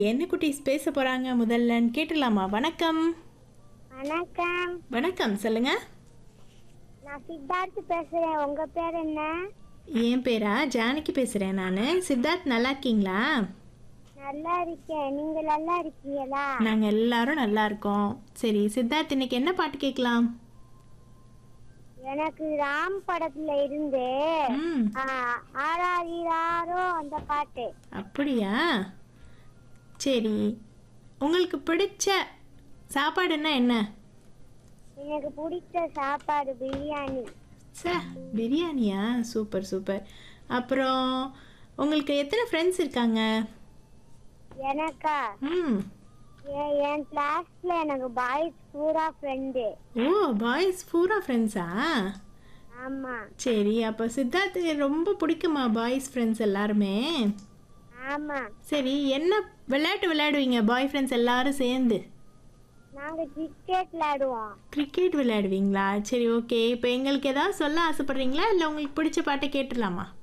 என்ன குட்டீஸ் பேச போறாங்க முதல்லன்னு கேட்டுடலாமா வணக்கம் வணக்கம் வணக்கம் சொல்லுங்க நான் சித்தார்த் பேசுறேன் உங்க பேர் என்ன என் பேரா ஜானகி பேசுறேன் நான் சித்தார்த் நல்லா இருக்கீங்களா நல்லா இருக்கேன் நீங்க நல்லா இருக்கீங்களா நாங்க எல்லாரும் நல்லா இருக்கோம் சரி சித்தார்த் இன்னைக்கு என்ன பாட்டு கேட்கலாம் எனக்கு ராம் படத்துல இருந்து ம் ஆ, ஆராரிராரோ அந்த பாட்டு அப்படியா சரி உங்களுக்கு பிடிச்ச சாப்பாடுன்னா என்ன எனக்கு பிடிச்ச சாப்பாடு பிரியாணி சே பிரியாணியா சூப்பர் சூப்பர் அப்புறம் உங்களுக்கு எத்தனை ஃப்ரெண்ட்ஸ் இருக்காங்க எனக்கா ம் என் என் கிளாஸ்ல எனக்கு பாய்ஸ் பூரா ஃப்ரெண்டு ஓ பாய்ஸ் பூரா ஃப்ரெண்ட்ஸா ஆமா சரி அப்போ சித்தார்த்துக்கு ரொம்ப பிடிக்குமா பாய்ஸ் ஃப்ரெண்ட்ஸ் எல்லாருமே ஆமா சரி என்ன விளையாட்டு விளையாடுவீங்க பாய் ஃப்ரெண்ட்ஸ் எல்லாரும் சேர்ந்து நாங்க கிரிக்கெட் விளையாடுவோம் கிரிக்கெட் விளையாடுவீங்களா சரி ஓகே இப்போ எங்களுக்கு ஏதாவது சொல்ல ஆசைப்படுறீங்களா இல்லை உங்களுக்கு பிடிச்ச பாட்டை கேட்டுடலாமா